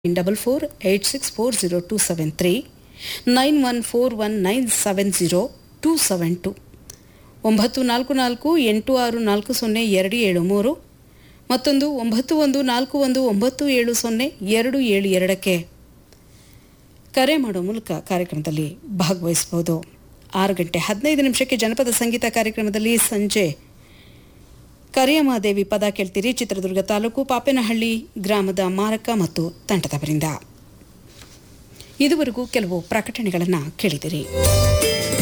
double four eight six four zero two seven three nine one four one nine seven zero two seven two ಒಂಬತ್ತು ನಾಲ್ಕು ನಾಲ್ಕು ಎಂಟು ಆರು ನಾಲ್ಕು ಸೊನ್ನೆ ಎರಡು ಏಳು ಮೂರು ಮತ್ತೊಂದು ಒಂಬತ್ತು ಒಂದು ನಾಲ್ಕು ಒಂದು ಒಂಬತ್ತು ಏಳು ಸೊನ್ನೆ ಎರಡು ಏಳು ಎರಡಕ್ಕೆ ಕರೆ ಮಾಡೋ ಮೂಲಕ ಕಾರ್ಯಕ್ರಮದಲ್ಲಿ ಭಾಗವಹಿಸಬಹುದು ಆರು ಗಂಟೆ ಹದಿನೈದು ನಿಮಿಷಕ್ಕೆ ಜನಪದ ಸಂಗೀತ ಕಾರ್ಯಕ್ರಮದಲ್ಲಿ ಸಂಜೆ ಕರಿಯಮ್ಮಾದೇವಿ ಪದ ಕೇಳ್ತೀರಿ ಚಿತ್ರದುರ್ಗ ತಾಲೂಕು ಪಾಪೇನಹಳ್ಳಿ ಗ್ರಾಮದ ಮಾರಕ ಮತ್ತು ತಂಡದವರಿಂದ ಇದುವರೆಗೂ ಕೆಲವು ಪ್ರಕಟಣೆಗಳನ್ನು ಕೇಳಿದಿರಿ